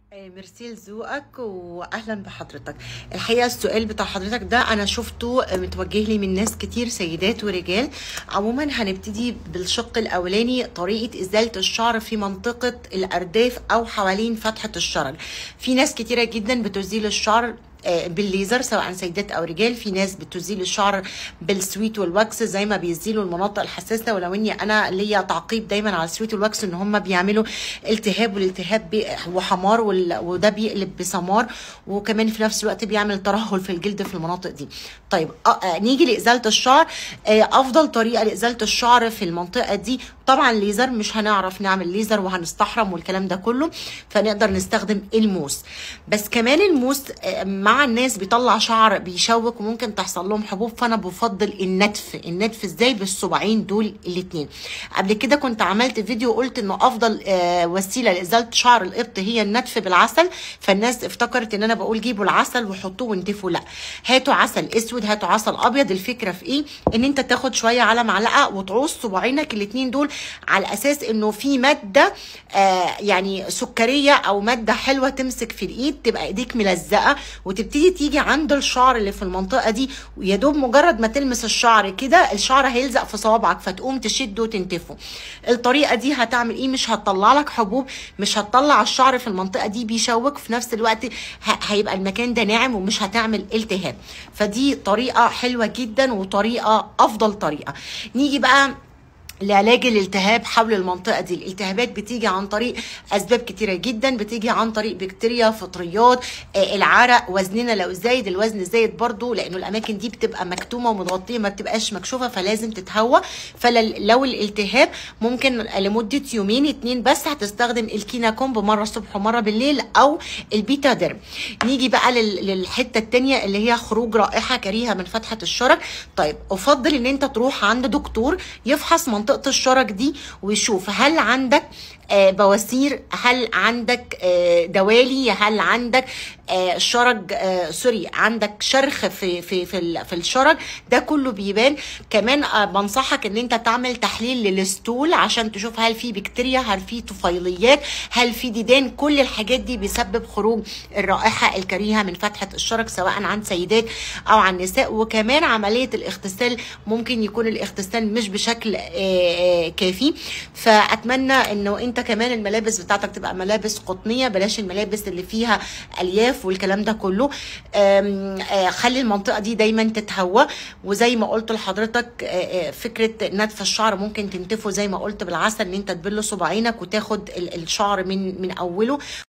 آه، ميرسي لذوقك واهلا بحضرتك الحقيقه السؤال بتاع حضرتك ده انا شفته آه، متوجه لي من ناس كتير سيدات ورجال عموما هنبتدي بالشق الاولاني طريقه ازاله الشعر في منطقه الارداف او حوالين فتحه الشرج في ناس كتيره جدا بتزيل الشعر آه، بالليزر سواء سيدات او رجال في ناس بتزيل الشعر بالسويت والواكس زي ما بيزيلوا المناطق الحساسه ولو اني انا ليا تعقيب دايما على السويت والواكس ان هم بيعملوا التهاب والالتهاب بي وحمار وال- وده بيقلب بسمار وكمان في نفس الوقت بيعمل ترهل في الجلد في المناطق دي طيب آه، آه، نيجي لازاله الشعر آه، افضل طريقه لازاله الشعر في المنطقه دي طبعا ليزر مش هنعرف نعمل ليزر وهنستحرم والكلام ده كله فنقدر نستخدم الموس بس كمان الموس آه، مع الناس بيطلع شعر بيشوك وممكن تحصل لهم حبوب فانا بفضل النتف النتف ازاي بالصباعين دول الاتنين قبل كده كنت عملت فيديو قلت انه افضل آه، وسيله لازاله شعر القبط هي النتف بالعسل فالناس افتكرت ان انا بقول جيبوا العسل وحطوه وانتفوا لا هاتوا عسل اسود هاتوا عسل ابيض الفكره في ايه ان انت تاخد شويه على معلقه وتعوص صباعينك الاتنين دول على اساس انه في ماده آه يعني سكريه او ماده حلوه تمسك في الايد تبقى ايديك ملزقه وتبتدي تيجي عند الشعر اللي في المنطقه دي ويا دوب مجرد ما تلمس الشعر كده الشعر هيلزق في صوابعك فتقوم تشده وتنتفه الطريقه دي هتعمل ايه مش هتطلع لك حبوب مش هتطلع الشعر في المنطقه دي بيشوك في نفس الوقت ه- هيبقى المكان ده ناعم ومش هتعمل التهاب فدي طريقه حلوه جدا وطريقه افضل طريقه نيجي بقى لعلاج الالتهاب حول المنطقه دي الالتهابات بتيجي عن طريق اسباب كتيره جدا بتيجي عن طريق بكتيريا فطريات آه، العرق وزننا لو زايد الوزن زايد برضو لانه الاماكن دي بتبقى مكتومه ومتغطيه ما بتبقاش مكشوفه فلازم تتهوى فلو الالتهاب ممكن لمده يومين اتنين بس هتستخدم الكيناكومب مره الصبح ومره بالليل او البيتاديرم نيجي بقى لل- للحته التانية اللي هي خروج رائحه كريهه من فتحه الشرج طيب افضل ان انت تروح عند دكتور يفحص منطقه الشرج دي ويشوف هل عندك آه، بواسير هل عندك آه، دوالي هل عندك آه، شرج آه، سوري عندك شرخ في في في ال- في الشرج ده كله بيبان كمان آه، بنصحك ان انت تعمل تحليل للستول عشان تشوف هل في بكتيريا هل في طفيليات هل في ديدان كل الحاجات دي بيسبب خروج الرائحه الكريهه من فتحه الشرج سواء عن سيدات او عن نساء وكمان عمليه الاغتسال ممكن يكون الاغتسال مش بشكل آه، آه، كافي فاتمنى انه انت كمان الملابس بتاعتك تبقى ملابس قطنيه بلاش الملابس اللي فيها الياف والكلام ده كله آم، آه، خلي المنطقه دي دايما تتهوى وزي ما قلت لحضرتك آه، آه، فكره نتف الشعر ممكن تنتفه زي ما قلت بالعسل ان انت تبل صباعينك وتاخد ال- الشعر من من اوله